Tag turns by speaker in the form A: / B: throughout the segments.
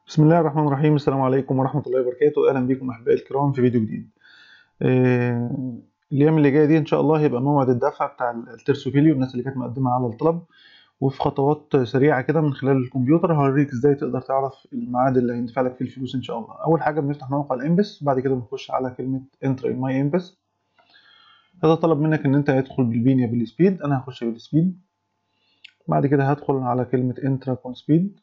A: بسم الله الرحمن الرحيم السلام عليكم ورحمة الله وبركاته أهلا بكم أحبائي الكرام في فيديو جديد آه، الأيام اللي جاية دي إن شاء الله هيبقى موعد الدفع بتاع الترسوفيليو الناس اللي كانت مقدمة على الطلب وفي خطوات سريعة كده من خلال الكمبيوتر هوريك إزاي تقدر تعرف الميعاد اللي هيندفع لك فيه الفلوس إن شاء الله أول حاجة بنفتح موقع الإنبس وبعد كده بنخش على كلمة انتر ان ماي انبس هذا طلب منك إن أنت تدخل بالبين يا بالسبيد أنا هخش بالسبيد بعد كده هدخل على كلمة انترا كون سبيد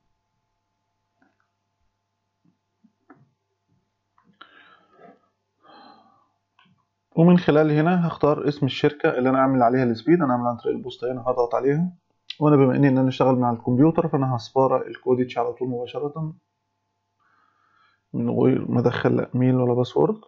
A: ومن خلال هنا هختار اسم الشركة اللي أنا أعمل عليها السبيد أنا أعمل عن طريق البوسطة هنا هضغط عليها وأنا بما إني إن أنا أشتغل مع الكمبيوتر فأنا هسبارة الكوديتش على طول مباشرة من غير ما أدخل لا إيميل ولا باسورد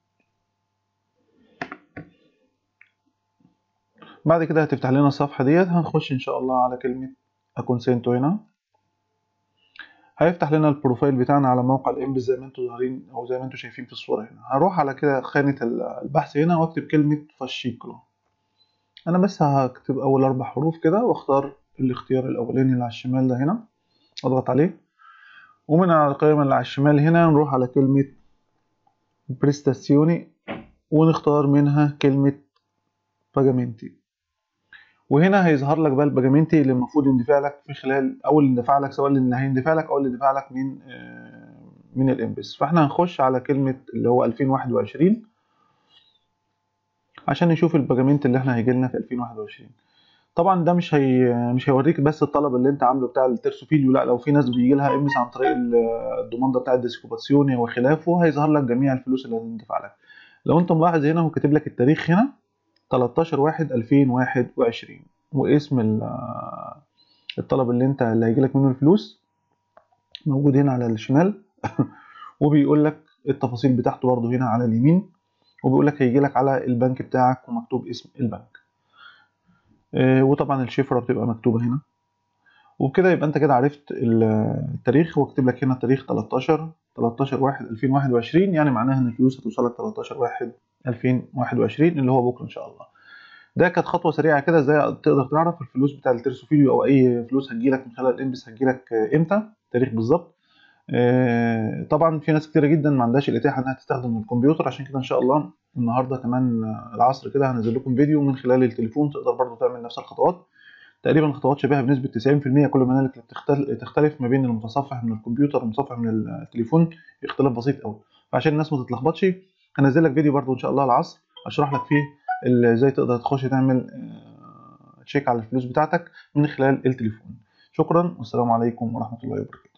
A: بعد كده هتفتح لنا الصفحة ديت هنخش إن شاء الله على كلمة أكونسنتو هنا هيفتح لنا البروفايل بتاعنا على موقع الانبس زي ما انتم ظاهرين او زي ما انتم شايفين في الصوره هنا هروح على كده خانه البحث هنا واكتب كلمه فاشيكلو انا بس هكتب اول اربع حروف كده واختار الاختيار الاولاني اللي على الشمال ده هنا اضغط عليه ومن على القائمه اللي على الشمال هنا نروح على كلمه بريستاسيوني ونختار منها كلمه باجامنتي وهنا هيظهر لك بقى الباجامنتي اللي المفروض يندفع لك في خلال او اللي اندفع لك سواء اللي هيندفع لك او اللي اندفع لك من من الانبس فاحنا هنخش على كلمه اللي هو 2021 عشان نشوف الباجامنت اللي احنا هيجي لنا في 2021 طبعا ده مش هي مش هيوريك بس الطلب اللي انت عامله بتاع الترسوفيليو لا لو في ناس بيجي لها امس عن طريق الضمان ده بتاع الديسكوباسيوني وخلافه هيظهر لك جميع الفلوس اللي هتندفع لك لو انت ملاحظ هنا هو كاتب لك التاريخ هنا 13 واحد 2021 واسم الطلب اللي انت اللي هيجيلك منه الفلوس موجود هنا على الشمال وبيقول لك التفاصيل بتاعته برضه هنا على اليمين وبيقول لك هيجي لك على البنك بتاعك ومكتوب اسم البنك وطبعا الشفره بتبقى مكتوبه هنا وبكده يبقى انت كده عرفت التاريخ واكتب لك هنا تاريخ 13 13 1 2021 يعني معناها ان الفلوس هتوصلك 13 1 2021 اللي هو بكره ان شاء الله ده كانت خطوه سريعه كده ازاي تقدر تعرف الفلوس بتاع الترسوفيليو او اي فلوس هتجيلك من خلال الانبس هتجيلك امتى تاريخ بالظبط طبعا في ناس كتيره جدا ما عندهاش الاتاحه انها تستخدم الكمبيوتر عشان كده ان شاء الله النهارده كمان العصر كده هنزل لكم فيديو من خلال التليفون تقدر برضو تعمل نفس الخطوات تقريبا خطوات شبيهه بنسبه 90% كل ما هنالك تختلف ما بين المتصفح من الكمبيوتر والمتصفح من التليفون اختلاف بسيط قوي فعشان الناس ما تتلخبطش هنزل لك فيديو برضو ان شاء الله العصر اشرح لك فيه ازاي تقدر تخش تعمل تشيك على الفلوس بتاعتك من خلال التليفون شكرا والسلام عليكم ورحمه الله وبركاته